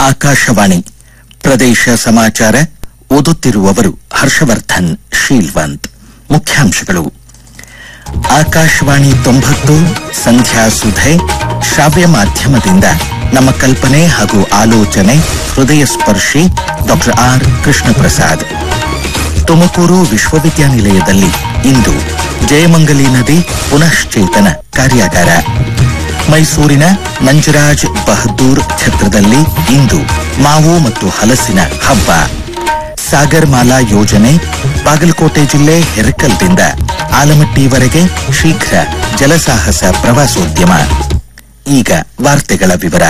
ಆಕಾಶವಾಣಿ ಪ್ರದೇಶ ಸಮಾಚಾರ ಓದುತ್ತಿರುವವರು ಹರ್ಷವರ್ಧನ್ ಶೀಲ್ವಂತ್ ಮುಖ್ಯಾಂಶಗಳು ಆಕಾಶವಾಣಿ ತೊಂಬತ್ತು ಸಂಧ್ಯಾ ಸುಧೆ ಶ್ರಾವ್ಯ ಮಾಧ್ಯಮದಿಂದ ನಮ್ಮ ಕಲ್ಪನೆ ಹಾಗೂ ಆಲೋಚನೆ ಹೃದಯ ಸ್ಪರ್ಶಿ ಡಾಕ್ಟರ್ ಆರ್ ಕೃಷ್ಣ ಪ್ರಸಾದ್ ತುಮಕೂರು ವಿಶ್ವವಿದ್ಯಾನಿಲಯದಲ್ಲಿ ಇಂದು ಜಯಮಂಗಲಿ ನದಿ ಪುನಶ್ಚೇತನ ಕಾರ್ಯಾಗಾರ ಮೈಸೂರಿನ ನಂಜರಾಜ್ ಬಹದ್ದೂರ್ ಛತ್ರದಲ್ಲಿ ಇಂದು ಮಾವು ಮತ್ತು ಹಲಸಿನ ಹಬ್ಬ ಸಾಗರ್ ಮಾಲಾ ಯೋಜನೆ ಬಾಗಲಕೋಟೆ ಜಿಲ್ಲೆ ಹೆರಕಲ್ದಿಂದ ಆಲಮಟ್ಟಿವರೆಗೆ ಶೀಘ್ರ ಜಲಸಾಹಸ ಪ್ರವಾಸೋದ್ಯಮ ಈಗ ವಾರ್ತೆಗಳ ವಿವರ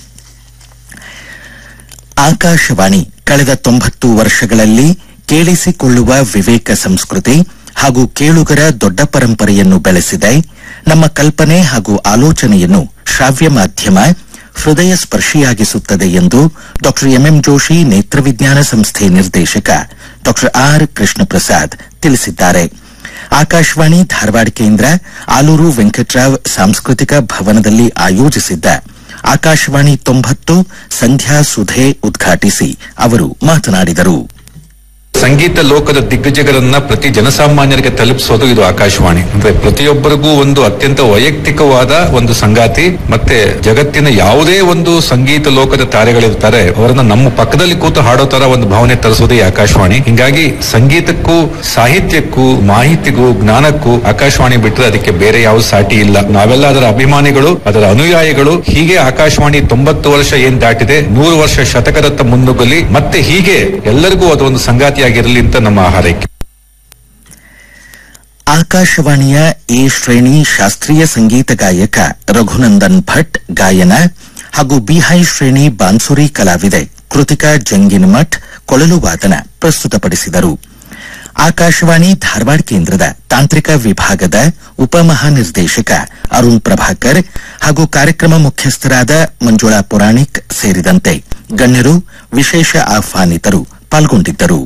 ಆಕಾಶವಾಣಿ ಕಳೆದ ತೊಂಬತ್ತು ವರ್ಷಗಳಲ್ಲಿ ಕೇಳಿಸಿಕೊಳ್ಳುವ ವಿವೇಕ ಸಂಸ್ಕೃತಿ ಹಾಗೂ ಕೇಳುಗರ ದೊಡ್ಡ ಪರಂಪರೆಯನ್ನು ಬೆಳೆಸಿದೆ ನಮ್ಮ ಕಲ್ಪನೆ ಹಾಗೂ ಆಲೋಚನೆಯನ್ನು ಶ್ರಾವ್ಯ ಮಾಧ್ಯಮ ಹೃದಯ ಸ್ಪರ್ಶಿಯಾಗಿಸುತ್ತದೆ ಎಂದು ಡಾ ಎಂಎಂ ಜೋಶಿ ನೇತ್ರವಿಜ್ಞಾನ ಸಂಸ್ಥೆ ನಿರ್ದೇಶಕ ಡಾ ಆರ್ ಕೃಷ್ಣ ಪ್ರಸಾದ್ ತಿಳಿಸಿದ್ದಾರೆ ಆಕಾಶವಾಣಿ ಧಾರವಾಡ ಕೇಂದ್ರ ಆಲೂರು ವೆಂಕಟರಾವ್ ಸಾಂಸ್ಕೃತಿಕ ಭವನದಲ್ಲಿ ಆಯೋಜಿಸಿದ್ದ ಆಕಾಶವಾಣಿ ತೊಂಬತ್ತು ಸಂಧ್ಯಾ ಸುಧೆ ಉದ್ಘಾಟಿಸಿ ಅವರು ಮಾತನಾಡಿದರು ಸಂಗೀತ ಲೋಕದ ದಿಗ್ಗಜಗಳನ್ನ ಪ್ರತಿ ಜನಸಾಮಾನ್ಯರಿಗೆ ತಲುಪಿಸೋದು ಇದು ಆಕಾಶವಾಣಿ ಅಂದ್ರೆ ಪ್ರತಿಯೊಬ್ಬರಿಗೂ ಒಂದು ಅತ್ಯಂತ ವೈಯಕ್ತಿಕವಾದ ಒಂದು ಸಂಗಾತಿ ಮತ್ತೆ ಜಗತ್ತಿನ ಯಾವುದೇ ಒಂದು ಸಂಗೀತ ಲೋಕದ ತಾರೆಗಳಿರ್ತಾರೆ ಅವರನ್ನ ನಮ್ಮ ಪಕ್ಕದಲ್ಲಿ ಕೂತು ಹಾಡೋ ತರ ಒಂದು ಭಾವನೆ ತರಿಸೋದೇ ಈ ಆಕಾಶವಾಣಿ ಹಿಂಗಾಗಿ ಸಂಗೀತಕ್ಕೂ ಸಾಹಿತ್ಯಕ್ಕೂ ಮಾಹಿತಿಗೂ ಜ್ಞಾನಕ್ಕೂ ಆಕಾಶವಾಣಿ ಬಿಟ್ಟರೆ ಅದಕ್ಕೆ ಬೇರೆ ಯಾವ ಸಾಟಿ ಇಲ್ಲ ನಾವೆಲ್ಲ ಅದರ ಅಭಿಮಾನಿಗಳು ಅದರ ಅನುಯಾಯಿಗಳು ಹೀಗೆ ಆಕಾಶವಾಣಿ ತೊಂಬತ್ತು ವರ್ಷ ಏನ್ ದಾಟಿದೆ ನೂರು ವರ್ಷ ಶತಕದತ್ತ ಮುನ್ನುಗ್ಗಲಿ ಮತ್ತೆ ಹೀಗೆ ಎಲ್ಲರಿಗೂ ಅದೊಂದು ಸಂಗಾತಿಯಾಗಿರಲಿ ಅಂತ ನಮ್ಮ ಹಾರೈಕೆ ಆಕಾಶವಾಣಿಯ ಎ ಶ್ರೇಣಿ ಶಾಸ್ತ್ರೀಯ ಸಂಗೀತ ಗಾಯಕ ರಘುನಂದನ್ ಭಟ್ ಗಾಯನ ಹಾಗೂ ಬಿಹೈ ಶ್ರೇಣಿ ಬಾನ್ಸುರಿ ಕಲಾವಿದೆ ಕೃತಿಕಾ ಜಂಗಿನಮಠ್ ಕೊಳಲು ವಾದನ ಪ್ರಸ್ತುತಪಡಿಸಿದರು ಆಕಾಶವಾಣಿ ಧಾರವಾಡ ಕೇಂದ್ರದ ತಾಂತ್ರಿಕ ವಿಭಾಗದ ಉಪಮಹಾನಿರ್ದೇಶಕ ಅರುಣ್ ಪ್ರಭಾಕರ್ ಹಾಗೂ ಕಾರ್ಯಕ್ರಮ ಮುಖ್ಯಸ್ಥರಾದ ಮಂಜುಳಾ ಪುರಾಣಿಕ್ ಸೇರಿದಂತೆ ಗಣ್ಯರು ವಿಶೇಷ ಆಹ್ವಾನಿತರು ಪಾಲ್ಗೊಂಡಿದ್ದರು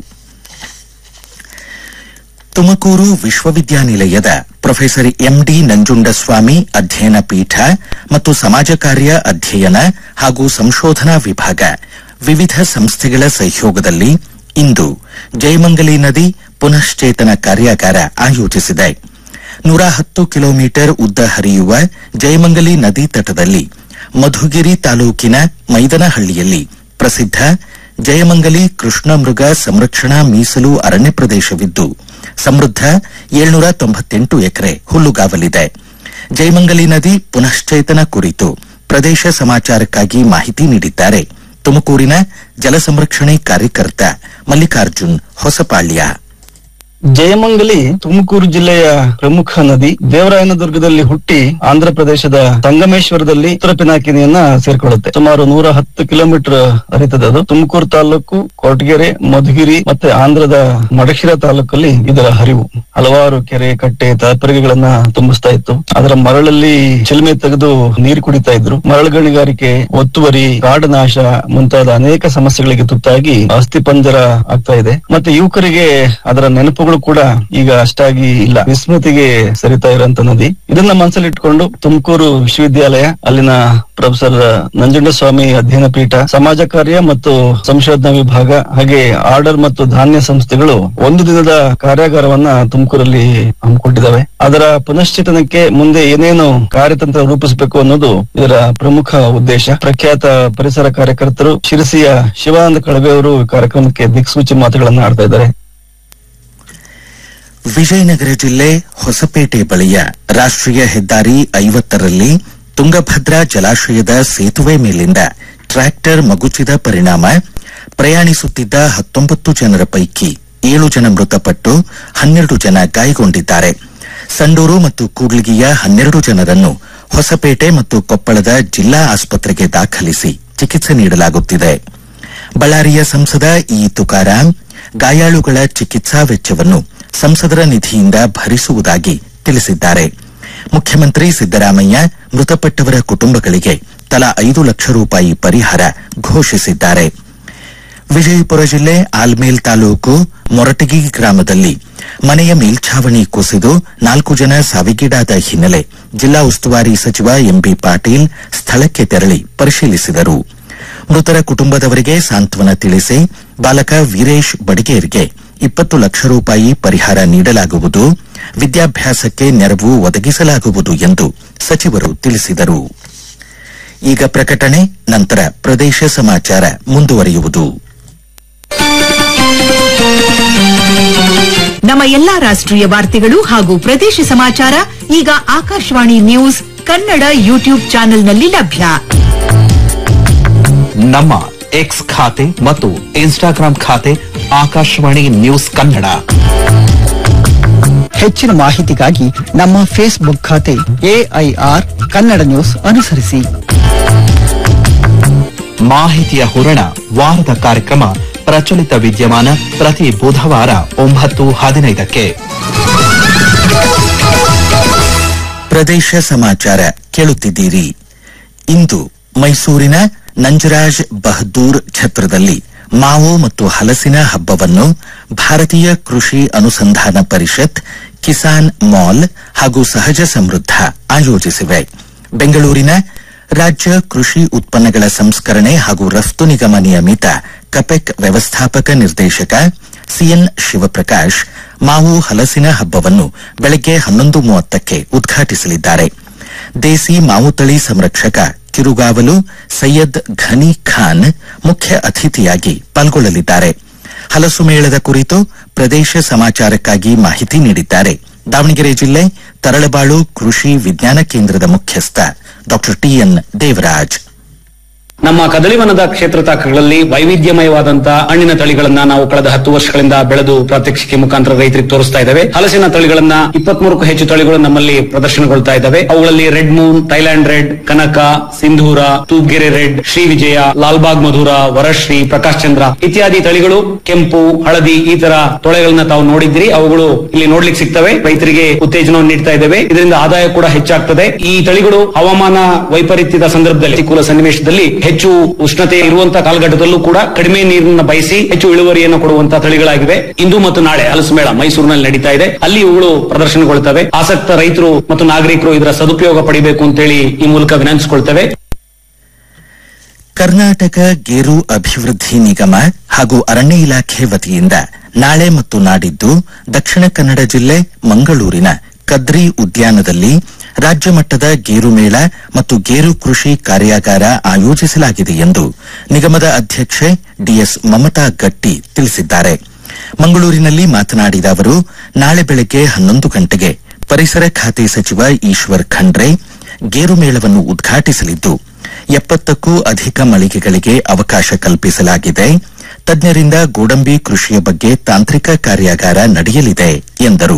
ತುಮಕೂರು ವಿಶ್ವವಿದ್ಯಾನಿಲಯದ ಪ್ರೊಫೆಸರ್ ಎಂಡಿ ನಂಜುಂಡಸ್ವಾಮಿ ಅಧ್ಯಯನ ಪೀಠ ಮತ್ತು ಸಮಾಜ ಕಾರ್ಯ ಅಧ್ಯಯನ ಹಾಗೂ ಸಂಶೋಧನಾ ವಿಭಾಗ ವಿವಿಧ ಸಂಸ್ಥೆಗಳ ಸಹಯೋಗದಲ್ಲಿ ಇಂದು ಜಯಮಂಗಲಿ ನದಿ ಪುನಶ್ಚೇತನ ಕಾರ್ಯಾಗಾರ ಆಯೋಜಿಸಿದೆ ನೂರ ಹತ್ತು ಕಿಲೋಮೀಟರ್ ಉದ್ದ ಹರಿಯುವ ಜಯಮಂಗಲಿ ನದಿ ತಟದಲ್ಲಿ ಮಧುಗಿರಿ ತಾಲೂಕಿನ ಮೈದನಹಳ್ಳಿಯಲ್ಲಿ ಪ್ರಸಿದ್ಧ ಜಯಮಂಗಲಿ ಕೃಷ್ಣ ಮೃಗ ಸಂರಕ್ಷಣಾ ಮೀಸಲು ಅರಣ್ಯ ಪ್ರದೇಶವಿದ್ದು ಸಮೃದ್ಧ ಏಳ್ನೂರ ತೊಂಬತ್ತೆಂಟು ಎಕರೆ ಹುಲ್ಲುಗಾವಲಿದೆ ಜಯಮಂಗಲಿ ನದಿ ಪುನಶ್ಚೇತನ ಕುರಿತು ಪ್ರದೇಶ ಸಮಾಚಾರಕ್ಕಾಗಿ ಮಾಹಿತಿ ನೀಡಿದ್ದಾರೆ ತುಮಕೂರಿನ ಜಲ ಸಂರಕ್ಷಣೆ ಕಾರ್ಯಕರ್ತ ಮಲ್ಲಿಕಾರ್ಜುನ್ ಹೊಸಪಾಳ್ಯ ಜಯಮಂಗಲಿ ತುಮಕೂರು ಜಿಲ್ಲೆಯ ಪ್ರಮುಖ ನದಿ ದೇವರಾಯನದುರ್ಗದಲ್ಲಿ ಹುಟ್ಟಿ ಆಂಧ್ರ ಪ್ರದೇಶದ ಸಂಗಮೇಶ್ವರದಲ್ಲಿ ಉತ್ತರ ಪಿನಾಕಿನಿಯನ್ನ ಸೇರ್ಕೊಳ್ಳುತ್ತೆ ಸುಮಾರು ನೂರ ಹತ್ತು ಕಿಲೋಮೀಟರ್ ಹರಿತದೆ ಅದು ತುಮಕೂರು ತಾಲೂಕು ಕೊರಟಗೆರೆ ಮಧುಗಿರಿ ಮತ್ತೆ ಆಂಧ್ರದ ಮಡಶಿರ ತಾಲೂಕಲ್ಲಿ ಇದರ ಹರಿವು ಹಲವಾರು ಕೆರೆ ಕಟ್ಟೆ ತಾತ್ಪರ್ಯಗಳನ್ನ ತುಂಬಿಸ್ತಾ ಇತ್ತು ಅದರ ಮರಳಲ್ಲಿ ಚಿಲುಮೆ ತೆಗೆದು ನೀರು ಕುಡಿತಾ ಇದ್ರು ಮರಳು ಗಣಿಗಾರಿಕೆ ಒತ್ತುವರಿ ಕಾಡು ನಾಶ ಮುಂತಾದ ಅನೇಕ ಸಮಸ್ಯೆಗಳಿಗೆ ತುತ್ತಾಗಿ ಅಸ್ಥಿ ಪಂಜರ ಆಗ್ತಾ ಇದೆ ಮತ್ತೆ ಯುವಕರಿಗೆ ಅದರ ನೆನಪುಗಳು ಕೂಡ ಈಗ ಅಷ್ಟಾಗಿ ಇಲ್ಲ ವಿಸ್ಮೃತಿಗೆ ಸರಿತಾ ಇರುವಂತ ನದಿ ಇದನ್ನ ಮನಸ್ಸಲ್ಲಿ ಇಟ್ಕೊಂಡು ತುಮಕೂರು ವಿಶ್ವವಿದ್ಯಾಲಯ ಅಲ್ಲಿನ ಪ್ರೊಫೆಸರ್ ನಂಜುಂಡಸ್ವಾಮಿ ಅಧ್ಯಯನ ಪೀಠ ಸಮಾಜ ಕಾರ್ಯ ಮತ್ತು ಸಂಶೋಧನಾ ವಿಭಾಗ ಹಾಗೆ ಆರ್ಡರ್ ಮತ್ತು ಧಾನ್ಯ ಸಂಸ್ಥೆಗಳು ಒಂದು ದಿನದ ಕಾರ್ಯಾಗಾರವನ್ನ ತುಮಕೂರಲ್ಲಿ ಹಮ್ಮಿಕೊಂಡಿದ್ದಾವೆ ಅದರ ಪುನಶ್ಚೇತನಕ್ಕೆ ಮುಂದೆ ಏನೇನು ಕಾರ್ಯತಂತ್ರ ರೂಪಿಸಬೇಕು ಅನ್ನೋದು ಇದರ ಪ್ರಮುಖ ಉದ್ದೇಶ ಪ್ರಖ್ಯಾತ ಪರಿಸರ ಕಾರ್ಯಕರ್ತರು ಶಿರಸಿಯ ಶಿವಾನಂದ ಕಳವೆ ಅವರು ಈ ಕಾರ್ಯಕ್ರಮಕ್ಕೆ ದಿಕ್ಸೂಚಿ ಮಾತುಗಳನ್ನ ಆಡ್ತಾ ಇದ್ದಾರೆ ವಿಜಯನಗರ ಜಿಲ್ಲೆ ಹೊಸಪೇಟೆ ಬಳಿಯ ರಾಷ್ಟ್ರೀಯ ಹೆದ್ದಾರಿ ಐವತ್ತರಲ್ಲಿ ತುಂಗಭದ್ರಾ ಜಲಾಶಯದ ಸೇತುವೆ ಮೇಲಿಂದ ಟ್ರ್ಯಾಕ್ಟರ್ ಮಗುಚಿದ ಪರಿಣಾಮ ಪ್ರಯಾಣಿಸುತ್ತಿದ್ದ ಹತ್ತೊಂಬತ್ತು ಜನರ ಪೈಕಿ ಏಳು ಜನ ಮೃತಪಟ್ಟು ಹನ್ನೆರಡು ಜನ ಗಾಯಗೊಂಡಿದ್ದಾರೆ ಸಂಡೂರು ಮತ್ತು ಕೂಡ್ಲಿಗಿಯ ಹನ್ನೆರಡು ಜನರನ್ನು ಹೊಸಪೇಟೆ ಮತ್ತು ಕೊಪ್ಪಳದ ಜಿಲ್ಲಾ ಆಸ್ಪತ್ರೆಗೆ ದಾಖಲಿಸಿ ಚಿಕಿತ್ಸೆ ನೀಡಲಾಗುತ್ತಿದೆ ಬಳ್ಳಾರಿಯ ಸಂಸದ ಇ ತುಕಾರಾಂ ಗಾಯಾಳುಗಳ ಚಿಕಿತ್ಸಾ ವೆಚ್ಚವನ್ನು ಸಂಸದರ ನಿಧಿಯಿಂದ ಭರಿಸುವುದಾಗಿ ತಿಳಿಸಿದ್ದಾರೆ ಮುಖ್ಯಮಂತ್ರಿ ಸಿದ್ದರಾಮಯ್ಯ ಮೃತಪಟ್ಟವರ ಕುಟುಂಬಗಳಿಗೆ ತಲಾ ಐದು ಲಕ್ಷ ರೂಪಾಯಿ ಪರಿಹಾರ ಘೋಷಿಸಿದ್ದಾರೆ ವಿಜಯಪುರ ಜಿಲ್ಲೆ ಆಲ್ಮೇಲ್ ತಾಲೂಕು ಮೊರಟಗಿ ಗ್ರಾಮದಲ್ಲಿ ಮನೆಯ ಮೇಲ್ಛಾವಣಿ ಕುಸಿದು ನಾಲ್ಕು ಜನ ಸಾವಿಗೀಡಾದ ಹಿನ್ನೆಲೆ ಜಿಲ್ಲಾ ಉಸ್ತುವಾರಿ ಸಚಿವ ಎಂಬಿ ಪಾಟೀಲ್ ಸ್ಥಳಕ್ಕೆ ತೆರಳಿ ಪರಿಶೀಲಿಸಿದರು ಮೃತರ ಕುಟುಂಬದವರಿಗೆ ಸಾಂತ್ವನ ತಿಳಿಸಿ ಬಾಲಕ ವೀರೇಶ್ ಬಡಿಗೇರ್ಗೆ ಇಪ್ಪತ್ತು ಲಕ್ಷ ರೂಪಾಯಿ ಪರಿಹಾರ ನೀಡಲಾಗುವುದು ವಿದ್ಯಾಭ್ಯಾಸಕ್ಕೆ ನೆರವು ಒದಗಿಸಲಾಗುವುದು ಎಂದು ಸಚಿವರು ತಿಳಿಸಿದರು ಈಗ ಪ್ರಕಟಣೆ ನಂತರ ಪ್ರದೇಶ ಸಮಾಚಾರ ಮುಂದುವರಿಯುವುದು ನಮ್ಮ ಎಲ್ಲಾ ರಾಷ್ಟ್ರೀಯ ವಾರ್ತೆಗಳು ಹಾಗೂ ಪ್ರದೇಶ ಸಮಾಚಾರ ಈಗ ಆಕಾಶವಾಣಿ ನ್ಯೂಸ್ ಕನ್ನಡ ಯೂಟ್ಯೂಬ್ ಚಾನೆಲ್ನಲ್ಲಿ ಲಭ್ಯ ನಮ್ಮ ಎಕ್ಸ್ ಖಾತೆ ಮತ್ತು ಇನ್ಸ್ಟಾಗ್ರಾಂ ಖಾತೆ ಆಕಾಶವಾಣಿ ನ್ಯೂಸ್ ಕನ್ನಡ ಹೆಚ್ಚಿನ ಮಾಹಿತಿಗಾಗಿ ನಮ್ಮ ಫೇಸ್ಬುಕ್ ಖಾತೆ ಎಐಆರ್ ಕನ್ನಡ ನ್ಯೂಸ್ ಅನುಸರಿಸಿ ಮಾಹಿತಿಯ ಹೂರಣ ವಾರದ ಕಾರ್ಯಕ್ರಮ ಪ್ರಚಲಿತ ವಿದ್ಯಮಾನ ಪ್ರತಿ ಬುಧವಾರ ಒಂಬತ್ತು ಹದಿನೈದಕ್ಕೆ ಪ್ರದೇಶ ಸಮಾಚಾರ ಕೇಳುತ್ತಿದ್ದೀರಿ ಇಂದು ಮೈಸೂರಿನ ನಂಜರಾಜ್ ಬಹದ್ದೂರ್ ಛತ್ರದಲ್ಲಿ ಮಾವು ಮತ್ತು ಹಲಸಿನ ಹಬ್ಬವನ್ನು ಭಾರತೀಯ ಕೃಷಿ ಅನುಸಂಧಾನ ಪರಿಷತ್ ಕಿಸಾನ್ ಮಾಲ್ ಹಾಗೂ ಸಹಜ ಸಮೃದ್ಧ ಆಯೋಜಿಸಿವೆ ಬೆಂಗಳೂರಿನ ರಾಜ್ಯ ಕೃಷಿ ಉತ್ಪನ್ನಗಳ ಸಂಸ್ಕರಣೆ ಹಾಗೂ ರಫ್ತು ನಿಗಮ ನಿಯಮಿತ ಕಪೆಕ್ ವ್ಯವಸ್ಥಾಪಕ ನಿರ್ದೇಶಕ ಸಿಎನ್ ಶಿವಪ್ರಕಾಶ್ ಮಾವು ಹಲಸಿನ ಹಬ್ಬವನ್ನು ಬೆಳಗ್ಗೆ ಹನ್ನೊಂದು ಮೂವತ್ತಕ್ಕೆ ಉದ್ಘಾಟಿಸಲಿದ್ದಾರೆ ದೇಸಿ ಮಾವು ತಳಿ ಸಂರಕ್ಷಕ ಕಿರುಗಾವಲು ಸೈಯದ್ ಘನಿ ಖಾನ್ ಮುಖ್ಯ ಅತಿಥಿಯಾಗಿ ಪಾಲ್ಗೊಳ್ಳಲಿದ್ದಾರೆ ಹಲಸು ಮೇಳದ ಕುರಿತು ಪ್ರದೇಶ ಸಮಾಚಾರಕ್ಕಾಗಿ ಮಾಹಿತಿ ನೀಡಿದ್ದಾರೆ ದಾವಣಗೆರೆ ಜಿಲ್ಲೆ ತರಳಬಾಳು ಕೃಷಿ ವಿಜ್ಞಾನ ಕೇಂದ್ರದ ಮುಖ್ಯಸ್ಥ ಡಾ ಟಿಎನ್ ದೇವರಾಜ್ ನಮ್ಮ ಕದಳಿವನದ ಕ್ಷೇತ್ರ ತಾಕಗಳಲ್ಲಿ ವೈವಿಧ್ಯಮಯವಾದಂತಹ ಹಣ್ಣಿನ ತಳಿಗಳನ್ನ ನಾವು ಕಳೆದ ಹತ್ತು ವರ್ಷಗಳಿಂದ ಬೆಳೆದು ಪ್ರಾತ್ಯಕ್ಷಿಕೆ ಮುಖಾಂತರ ರೈತರಿಗೆ ತೋರಿಸ್ತಾ ಇದ್ದೇವೆ ಹಲಸಿನ ತಳಿಗಳನ್ನ ಇಪ್ಪತ್ಮೂರಕ್ಕೂ ಹೆಚ್ಚು ತಳಿಗಳು ನಮ್ಮಲ್ಲಿ ಪ್ರದರ್ಶನಗೊಳ್ತಾ ಇದ್ದಾವೆ ಅವುಗಳಲ್ಲಿ red moon Thailand red Kanaka Sindhura Thoopgere red Shri Vijaya Lalbagh Madhura Varashri Prakash Chandra ಇತ್ಯಾದಿ ತಳಿಗಳು ಕೆಂಪು ಹಳದಿ ಈ ತರ ತೊಳೆಗಳನ್ನ ತಾವು ನೋಡಿದ್ರಿ ಅವುಗಳು ಇಲ್ಲಿ ನೋಡ್ಲಿಕ್ಕೆ ಸಿಗ್ತವೆ ರೈತರಿಗೆ ಉತ್ತೇಜನವನ್ನು ನೀಡ್ತಾ ಇದ್ದೇವೆ ಇದರಿಂದ ಆದಾಯ ಕೂಡ ಹೆಚ್ಚಾಗ್ತದೆ ಈ ತಳಿಗಳು ಹವಾಮಾನ ವೈಪರೀತ್ಯದ ಸಂದರ್ಭದಲ್ಲಿ ಪ್ರತಿಕೂಲ ಸನ್ನಿವೇಶದಲ್ಲಿ ಹೆಚ್ಚು ಉಷ್ಣತೆ ಇರುವಂತಹ ಕಾಲಘಟ್ಟದಲ್ಲೂ ಕೂಡ ಕಡಿಮೆ ನೀರನ್ನ ಬಯಸಿ ಹೆಚ್ಚು ಇಳುವರಿಯನ್ನು ಕೊಡುವಂತಹ ತಳಿಗಳಾಗಿವೆ ಇಂದು ಮತ್ತು ನಾಳೆ ಹಲಸು ಮೇಳ ಮೈಸೂರಿನಲ್ಲಿ ನಡೀತಾ ಇದೆ ಅಲ್ಲಿ ಇವುಗಳು ಪ್ರದರ್ಶನಗೊಳ್ತವೆ ಆಸಕ್ತ ರೈತರು ಮತ್ತು ನಾಗರಿಕರು ಇದರ ಸದುಪಯೋಗ ಪಡಿಬೇಕು ಅಂತೇಳಿ ಈ ಮೂಲಕ ವಿನಂತಿಸಿಕೊಳ್ತೇವೆ ಕರ್ನಾಟಕ ಗೇರು ಅಭಿವೃದ್ಧಿ ನಿಗಮ ಹಾಗೂ ಅರಣ್ಯ ಇಲಾಖೆ ವತಿಯಿಂದ ನಾಳೆ ಮತ್ತು ನಾಡಿದ್ದು ದಕ್ಷಿಣ ಕನ್ನಡ ಜಿಲ್ಲೆ ಮಂಗಳೂರಿನ ಕದ್ರಿ ಉದ್ಯಾನದಲ್ಲಿ ರಾಜ್ಯ ಮಟ್ಟದ ಗೇರು ಮೇಳ ಮತ್ತು ಗೇರು ಕೃಷಿ ಕಾರ್ಯಾಗಾರ ಆಯೋಜಿಸಲಾಗಿದೆ ಎಂದು ನಿಗಮದ ಅಧ್ಯಕ್ಷೆ ಡಿಎಸ್ ಮಮತಾ ಗಟ್ಟಿ ತಿಳಿಸಿದ್ದಾರೆ ಮಂಗಳೂರಿನಲ್ಲಿ ಮಾತನಾಡಿದ ಅವರು ನಾಳೆ ಬೆಳಗ್ಗೆ ಹನ್ನೊಂದು ಗಂಟೆಗೆ ಪರಿಸರ ಖಾತೆ ಸಚಿವ ಈಶ್ವರ್ ಖಂಡ್ರೆ ಗೇರು ಮೇಳವನ್ನು ಉದ್ಘಾಟಿಸಲಿದ್ದು ಎಪ್ಪತ್ತಕ್ಕೂ ಅಧಿಕ ಮಳಿಗೆಗಳಿಗೆ ಅವಕಾಶ ಕಲ್ಪಿಸಲಾಗಿದೆ ತಜ್ಞರಿಂದ ಗೋಡಂಬಿ ಕೃಷಿಯ ಬಗ್ಗೆ ತಾಂತ್ರಿಕ ಕಾರ್ಯಾಗಾರ ನಡೆಯಲಿದೆ ಎಂದರು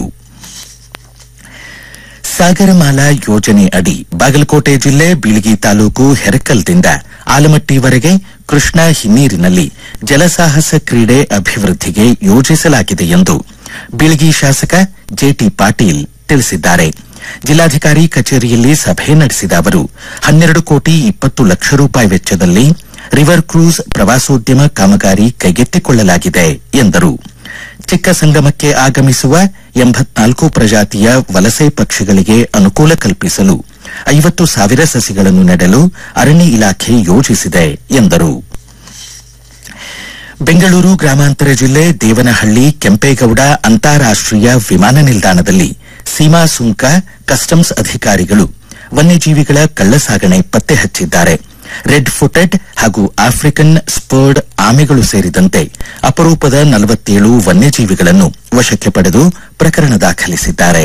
ಸಾಗರಮಾಲಾ ಯೋಜನೆ ಅಡಿ ಬಾಗಲಕೋಟೆ ಜಿಲ್ಲೆ ಬೀಳಗಿ ತಾಲೂಕು ಹೆರಕಲ್ದಿಂದ ಆಲಮಟ್ಟಿವರೆಗೆ ಕೃಷ್ಣಾ ಹಿನ್ನೀರಿನಲ್ಲಿ ಜಲಸಾಹಸ ಕ್ರೀಡೆ ಅಭಿವೃದ್ಧಿಗೆ ಯೋಜಿಸಲಾಗಿದೆ ಎಂದು ಬೀಳಗಿ ಶಾಸಕ ಜೆಟಿ ಪಾಟೀಲ್ ತಿಳಿಸಿದ್ದಾರೆ ಜಿಲ್ಲಾಧಿಕಾರಿ ಕಚೇರಿಯಲ್ಲಿ ಸಭೆ ನಡೆಸಿದ ಅವರು ಹನ್ನೆರಡು ಕೋಟಿ ಇಪ್ಪತ್ತು ಲಕ್ಷ ರೂಪಾಯಿ ವೆಚ್ಚದಲ್ಲಿ ರಿವರ್ ಕ್ರೂಸ್ ಪ್ರವಾಸೋದ್ಯಮ ಕಾಮಗಾರಿ ಕೈಗೆತ್ತಿಕೊಳ್ಳಲಾಗಿದೆ ಎಂದರು ಚಿಕ್ಕ ಸಂಗಮಕ್ಕೆ ಆಗಮಿಸುವ ಎಂಬತ್ನಾಲ್ಕು ಪ್ರಜಾತಿಯ ವಲಸೆ ಪಕ್ಷಿಗಳಿಗೆ ಅನುಕೂಲ ಕಲ್ಪಿಸಲು ಐವತ್ತು ಸಾವಿರ ಸಸಿಗಳನ್ನು ನೆಡಲು ಅರಣ್ಯ ಇಲಾಖೆ ಯೋಜಿಸಿದೆ ಎಂದರು ಬೆಂಗಳೂರು ಗ್ರಾಮಾಂತರ ಜಿಲ್ಲೆ ದೇವನಹಳ್ಳಿ ಕೆಂಪೇಗೌಡ ಅಂತಾರಾಷ್ಟೀಯ ವಿಮಾನ ನಿಲ್ದಾಣದಲ್ಲಿ ಸೀಮಾ ಸುಂಕ ಕಸ್ಟಮ್ಸ್ ಅಧಿಕಾರಿಗಳು ವನ್ಯಜೀವಿಗಳ ಕಳ್ಳಸಾಗಣೆ ಪತ್ತೆ ಹಚ್ಚಿದ್ದಾರೆ ರೆಡ್ ಫುಟೆಡ್ ಹಾಗೂ ಆಫ್ರಿಕನ್ ಸ್ಪರ್ಡ್ ಆಮೆಗಳು ಸೇರಿದಂತೆ ಅಪರೂಪದ ನಲವತ್ತೇಳು ವನ್ಯಜೀವಿಗಳನ್ನು ವಶಕ್ಕೆ ಪಡೆದು ಪ್ರಕರಣ ದಾಖಲಿಸಿದ್ದಾರೆ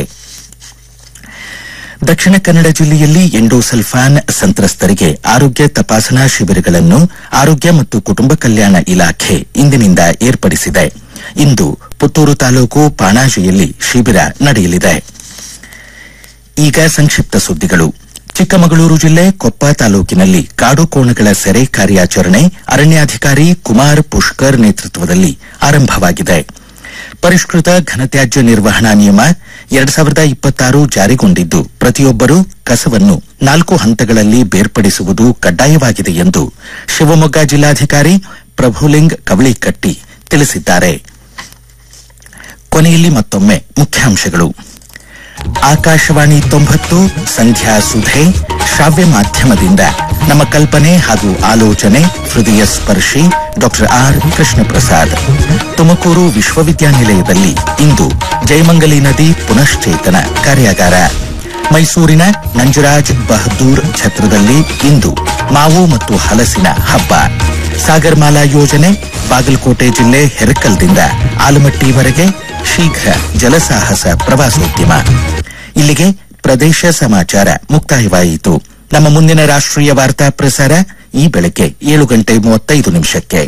ದಕ್ಷಿಣ ಕನ್ನಡ ಜಿಲ್ಲೆಯಲ್ಲಿ ಎಂಡೋಸಲ್ಫಾನ್ ಸಂತ್ರಸ್ತರಿಗೆ ಆರೋಗ್ಯ ತಪಾಸಣಾ ಶಿಬಿರಗಳನ್ನು ಆರೋಗ್ಯ ಮತ್ತು ಕುಟುಂಬ ಕಲ್ಯಾಣ ಇಲಾಖೆ ಇಂದಿನಿಂದ ಏರ್ಪಡಿಸಿದೆ ಇಂದು ಪುತ್ತೂರು ತಾಲೂಕು ಪಾಣಾಜಿಯಲ್ಲಿ ಶಿಬಿರ ನಡೆಯಲಿದೆ ಈಗ ಸಂಕ್ಷಿಪ್ತ ಸುದ್ದಿಗಳು ಚಿಕ್ಕಮಗಳೂರು ಜಿಲ್ಲೆ ಕೊಪ್ಪ ತಾಲೂಕಿನಲ್ಲಿ ಕಾಡು ಕೋಣಗಳ ಸೆರೆ ಕಾರ್ಯಾಚರಣೆ ಅರಣ್ಯಾಧಿಕಾರಿ ಕುಮಾರ್ ಪುಷ್ಕರ್ ನೇತೃತ್ವದಲ್ಲಿ ಆರಂಭವಾಗಿದೆ ಪರಿಷ್ಕೃತ ಘನತ್ಯಾಜ್ಯ ನಿರ್ವಹಣಾ ನಿಯಮ ಎರಡ್ ಸಾವಿರದ ಇಪ್ಪತ್ತಾರು ಜಾರಿಗೊಂಡಿದ್ದು ಪ್ರತಿಯೊಬ್ಬರೂ ಕಸವನ್ನು ನಾಲ್ಕು ಹಂತಗಳಲ್ಲಿ ಬೇರ್ಪಡಿಸುವುದು ಕಡ್ಡಾಯವಾಗಿದೆ ಎಂದು ಶಿವಮೊಗ್ಗ ಜಿಲ್ಲಾಧಿಕಾರಿ ಪ್ರಭುಲಿಂಗ್ ಕವಳಿಕಟ್ಟಿ ತಿಳಿಸಿದ್ದಾರೆ ಕೊನೆಯಲ್ಲಿ ಮತ್ತೊಮ್ಮೆ ಮುಖ್ಯಾಂಶಗಳು ಆಕಾಶವಾಣಿ ತೊಂಬತ್ತು ಸಂಧ್ಯಾ ಸುಧೆ ಶ್ರಾವ್ಯ ಮಾಧ್ಯಮದಿಂದ ನಮ್ಮ ಕಲ್ಪನೆ ಹಾಗೂ ಆಲೋಚನೆ ಹೃದಯ ಸ್ಪರ್ಶಿ ಡಾಕ್ಟರ್ ಆರ್ ಕೃಷ್ಣ ಪ್ರಸಾದ್ ತುಮಕೂರು ವಿಶ್ವವಿದ್ಯಾನಿಲಯದಲ್ಲಿ ಇಂದು ಜಯಮಂಗಲಿ ನದಿ ಪುನಶ್ಚೇತನ ಕಾರ್ಯಾಗಾರ ಮೈಸೂರಿನ ನಂಜರಾಜ್ ಬಹದ್ದೂರ್ ಛತ್ರದಲ್ಲಿ ಇಂದು ಮಾವು ಮತ್ತು ಹಲಸಿನ ಹಬ್ಬ ಸಾಗರ್ಮಾಲಾ ಯೋಜನೆ ಬಾಗಲಕೋಟೆ ಜಿಲ್ಲೆ ಹೆರಕಲ್ದಿಂದ ಆಲಮಟ್ಟಿವರೆಗೆ ಶೀಘ್ರ ಜಲಸಾಹಸ ಪ್ರವಾಸೋದ್ಯಮ ಇಲ್ಲಿಗೆ ಪ್ರದೇಶ ಸಮಾಚಾರ ಮುಕ್ತಾಯವಾಯಿತು ನಮ್ಮ ಮುಂದಿನ ರಾಷ್ಟ್ರೀಯ ವಾರ್ತಾ ಪ್ರಸಾರ ಈ ಬೆಳಗ್ಗೆ ಏಳು ಗಂಟೆ ಮೂವತ್ತೈದು ನಿಮಿಷಕ್ಕೆ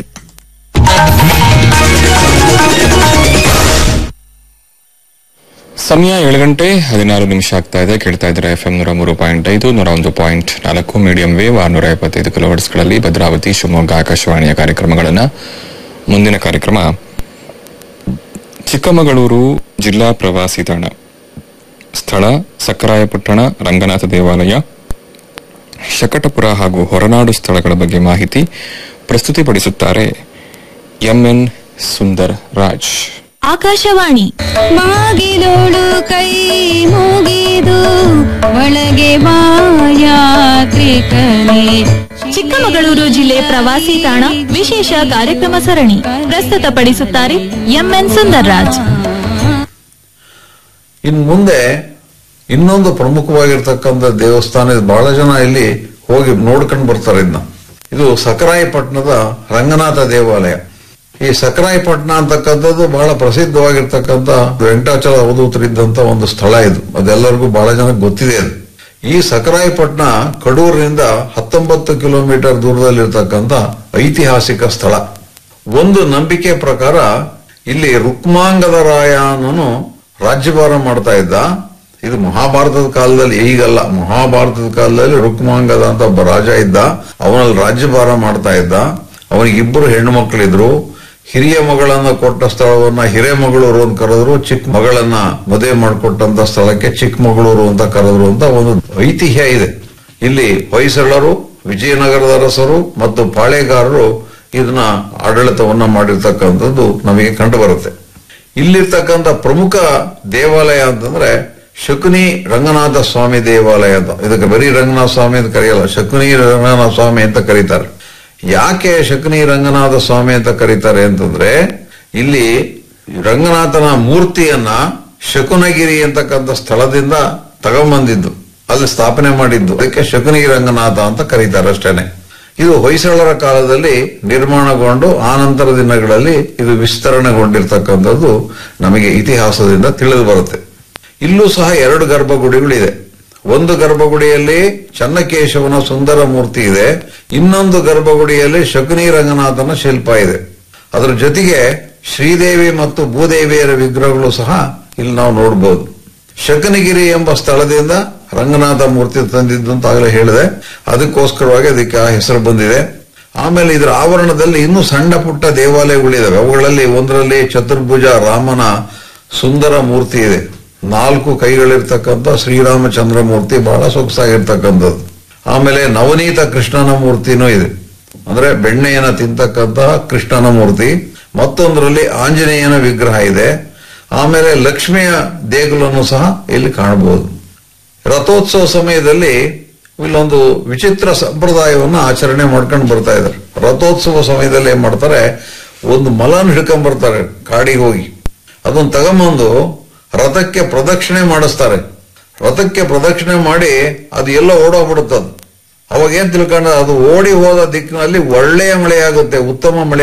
ಸಮಯ ಏಳು ಗಂಟೆ ಹದಿನಾರು ನಿಮಿಷ ಆಗ್ತಾ ಇದೆ ಕೇಳ್ತಾ ಇದ್ರೆ ಎಫ್ ಎಂ ನೂರ ಮೂರು ಪಾಯಿಂಟ್ ಐದು ನೂರ ಒಂದು ಪಾಯಿಂಟ್ ನಾಲ್ಕು ಮೀಡಿಯಂ ವೇವ್ ಆರ್ನೂರ ಎಪ್ಪತ್ತೈದು ಕಿಲೋಹರ್ಟ್ಸ್ಗಳಲ್ಲಿ ಭದ್ರಾವತಿ ಶಿವಮೊಗ್ಗ ಆಕಾಶವಾಣಿಯ ಕಾರ್ಯಕ್ರಮಗಳನ್ನ ಮುಂದಿನ ಕಾರ್ಯಕ್ರಮ ಚಿಕ್ಕಮಗಳೂರು ಜಿಲ್ಲಾ ಪ್ರವಾಸಿ ತಾಣ ಸ್ಥಳ ಸಕ್ಕರಾಯಪಟ್ಟಣ ರಂಗನಾಥ ದೇವಾಲಯ ಶಕಟಪುರ ಹಾಗೂ ಹೊರನಾಡು ಸ್ಥಳಗಳ ಬಗ್ಗೆ ಮಾಹಿತಿ ಪ್ರಸ್ತುತಿಪಡಿಸುತ್ತಾರೆ ಎಂಎನ್ ಸುಂದರ್ ರಾಜ್ ಆಕಾಶವಾಣಿ ಮಾಗಿಲೋಳು ಕೈ ಮುಗಿದು ಒಳಗೆ ಬಾಯಾತ್ರಿಕನೇ ಚಿಕ್ಕಮಗಳೂರು ಜಿಲ್ಲೆ ಪ್ರವಾಸಿ ತಾಣ ವಿಶೇಷ ಕಾರ್ಯಕ್ರಮ ಸರಣಿ ಪ್ರಸ್ತುತಪಡಿಸುತ್ತಾರೆ ಎಂಎನ್ ಸುಂದರ್ರಾಜ್ ಇನ್ ಮುಂದೆ ಇನ್ನೊಂದು ಪ್ರಮುಖವಾಗಿರ್ತಕ್ಕಂಥ ದೇವಸ್ಥಾನ ಇದು ಬಹಳ ಜನ ಇಲ್ಲಿ ಹೋಗಿ ನೋಡ್ಕೊಂಡು ಬರ್ತಾರೆ ಇದನ್ನ ಇದು ಸಕರಾಯಪಟ್ಟಣದ ರಂಗನಾಥ ದೇವಾಲಯ ಈ ಸಕರಾಯಪಟ್ಟಣ ಅಂತಕ್ಕಂಥದ್ದು ಬಹಳ ಪ್ರಸಿದ್ಧವಾಗಿರ್ತಕ್ಕಂಥ ವೆಂಕಟಾಚಲ ಅವಧೂತರಿದ್ದಂತ ಒಂದು ಸ್ಥಳ ಇದು ಅದೆಲ್ಲರಿಗೂ ಬಹಳ ಜನಕ್ಕೆ ಗೊತ್ತಿದೆ ಅದು ಈ ಸಕರಾಯಪಟ್ಟಣ ಕಡೂರಿನಿಂದ ಹತ್ತೊಂಬತ್ತು ಕಿಲೋಮೀಟರ್ ದೂರದಲ್ಲಿರ್ತಕ್ಕಂಥ ಐತಿಹಾಸಿಕ ಸ್ಥಳ ಒಂದು ನಂಬಿಕೆ ಪ್ರಕಾರ ಇಲ್ಲಿ ರುಕ್ಮಾಂಗದ ರಾಯ ಅನ್ನೋನು ರಾಜ್ಯಭಾರ ಮಾಡ್ತಾ ಇದ್ದ ಇದು ಮಹಾಭಾರತದ ಕಾಲದಲ್ಲಿ ಈಗಲ್ಲ ಮಹಾಭಾರತದ ಕಾಲದಲ್ಲಿ ರುಕ್ಮಾಂಗದ ಅಂತ ಒಬ್ಬ ರಾಜ ಇದ್ದ ಅವನಲ್ಲಿ ರಾಜ್ಯಭಾರ ಮಾಡ್ತಾ ಇದ್ದ ಅವನಿಗೆ ಇಬ್ಬರು ಹೆಣ್ಣು ಮಕ್ಕಳಿದ್ರು ಹಿರಿಯ ಮಗಳನ್ನ ಕೊಟ್ಟ ಸ್ಥಳವನ್ನ ಹಿರೇಮಗಳೂರು ಅಂತ ಕರೆದ್ರು ಚಿಕ್ಕ ಮಗಳನ್ನ ಮದುವೆ ಮಾಡಿಕೊಟ್ಟಂತ ಸ್ಥಳಕ್ಕೆ ಚಿಕ್ಕಮಗಳೂರು ಅಂತ ಕರೆದ್ರು ಅಂತ ಒಂದು ಐತಿಹ್ಯ ಇದೆ ಇಲ್ಲಿ ಹೊಯ್ಸಳರು ವಿಜಯನಗರದ ಅರಸರು ಮತ್ತು ಪಾಳೆಗಾರರು ಇದನ್ನ ಆಡಳಿತವನ್ನ ಮಾಡಿರ್ತಕ್ಕಂಥದ್ದು ನಮಗೆ ಕಂಡು ಬರುತ್ತೆ ಇಲ್ಲಿರ್ತಕ್ಕಂಥ ಪ್ರಮುಖ ದೇವಾಲಯ ಅಂತಂದ್ರೆ ಶಕುನಿ ರಂಗನಾಥ ಸ್ವಾಮಿ ದೇವಾಲಯ ಅಂತ ಇದಕ್ಕೆ ಬರೀ ರಂಗನಾಥ ಸ್ವಾಮಿ ಅಂತ ಕರೆಯಲ್ಲ ಶಕುನಿ ರಂಗನಾಥ ಸ್ವಾಮಿ ಅಂತ ಕರೀತಾರೆ ಯಾಕೆ ಶಕುನಿ ರಂಗನಾಥ ಸ್ವಾಮಿ ಅಂತ ಕರೀತಾರೆ ಅಂತಂದ್ರೆ ಇಲ್ಲಿ ರಂಗನಾಥನ ಮೂರ್ತಿಯನ್ನ ಶಕುನಗಿರಿ ಅಂತಕ್ಕಂಥ ಸ್ಥಳದಿಂದ ತಗೊಂಬಂದಿದ್ದು ಅಲ್ಲಿ ಸ್ಥಾಪನೆ ಮಾಡಿದ್ದು ಅದಕ್ಕೆ ಶಕುನಿ ರಂಗನಾಥ ಅಂತ ಕರೀತಾರೆ ಅಷ್ಟೇನೆ ಇದು ಹೊಯ್ಸಳರ ಕಾಲದಲ್ಲಿ ನಿರ್ಮಾಣಗೊಂಡು ಆ ನಂತರ ದಿನಗಳಲ್ಲಿ ಇದು ವಿಸ್ತರಣೆಗೊಂಡಿರ್ತಕ್ಕಂಥದ್ದು ನಮಗೆ ಇತಿಹಾಸದಿಂದ ತಿಳಿದು ಬರುತ್ತೆ ಇಲ್ಲೂ ಸಹ ಎರಡು ಗರ್ಭಗುಡಿಗಳಿದೆ ಒಂದು ಗರ್ಭಗುಡಿಯಲ್ಲಿ ಚನ್ನಕೇಶವನ ಸುಂದರ ಮೂರ್ತಿ ಇದೆ ಇನ್ನೊಂದು ಗರ್ಭಗುಡಿಯಲ್ಲಿ ಶಕುನಿ ರಂಗನಾಥನ ಶಿಲ್ಪ ಇದೆ ಅದರ ಜೊತೆಗೆ ಶ್ರೀದೇವಿ ಮತ್ತು ಭೂದೇವಿಯರ ವಿಗ್ರಹಗಳು ಸಹ ಇಲ್ಲಿ ನಾವು ನೋಡಬಹುದು ಶಕನಗಿರಿ ಎಂಬ ಸ್ಥಳದಿಂದ ರಂಗನಾಥ ಮೂರ್ತಿ ತಂದಿದ್ದು ಅಂತ ಆಗಲೇ ಹೇಳಿದೆ ಅದಕ್ಕೋಸ್ಕರವಾಗಿ ಅದಕ್ಕೆ ಆ ಹೆಸರು ಬಂದಿದೆ ಆಮೇಲೆ ಇದರ ಆವರಣದಲ್ಲಿ ಇನ್ನೂ ಸಣ್ಣ ಪುಟ್ಟ ದೇವಾಲಯಗಳಿದಾವೆ ಅವುಗಳಲ್ಲಿ ಒಂದರಲ್ಲಿ ಚತುರ್ಭುಜ ರಾಮನ ಸುಂದರ ಮೂರ್ತಿ ಇದೆ ನಾಲ್ಕು ಕೈಗಳಿರ್ತಕ್ಕಂಥ ಶ್ರೀರಾಮಚಂದ್ರ ಮೂರ್ತಿ ಬಹಳ ಸೊಗಸಾಗಿರ್ತಕ್ಕಂಥದ್ದು ಆಮೇಲೆ ನವನೀತ ಕೃಷ್ಣನ ಮೂರ್ತಿನೂ ಇದೆ ಅಂದ್ರೆ ಬೆಣ್ಣೆಯನ್ನ ತಿಂತಕ್ಕಂಥ ಕೃಷ್ಣನ ಮೂರ್ತಿ ಮತ್ತೊಂದರಲ್ಲಿ ಆಂಜನೇಯನ ವಿಗ್ರಹ ಇದೆ ಆಮೇಲೆ ಲಕ್ಷ್ಮಿಯ ದೇಗುಲನ್ನು ಸಹ ಇಲ್ಲಿ ಕಾಣಬಹುದು ರಥೋತ್ಸವ ಸಮಯದಲ್ಲಿ ಇಲ್ಲೊಂದು ವಿಚಿತ್ರ ಸಂಪ್ರದಾಯವನ್ನು ಆಚರಣೆ ಮಾಡ್ಕೊಂಡು ಬರ್ತಾ ಇದ್ದಾರೆ ರಥೋತ್ಸವ ಸಮಯದಲ್ಲಿ ಏನ್ ಮಾಡ್ತಾರೆ ಒಂದು ಮಲನ್ ಹಿಡ್ಕೊಂಡ್ ಬರ್ತಾರೆ ಕಾಡಿಗೆ ಹೋಗಿ ಅದನ್ನ ತಗೊಂಬಂದು ರಥಕ್ಕೆ ಪ್ರದಕ್ಷಿಣೆ ಮಾಡಿಸ್ತಾರೆ ರಥಕ್ಕೆ ಪ್ರದಕ್ಷಿಣೆ ಮಾಡಿ ಅದು ಎಲ್ಲ ಓಡೋಗ್ಬಿಡುತ್ತದು ಅವಾಗ ಏನ್ ತಿಳ್ಕೊಂಡ ಅದು ಓಡಿ ಹೋದ ದಿಕ್ಕಿನಲ್ಲಿ ಒಳ್ಳೆಯ ಮಳೆ ಆಗುತ್ತೆ ಉತ್ತಮ ಮಳೆ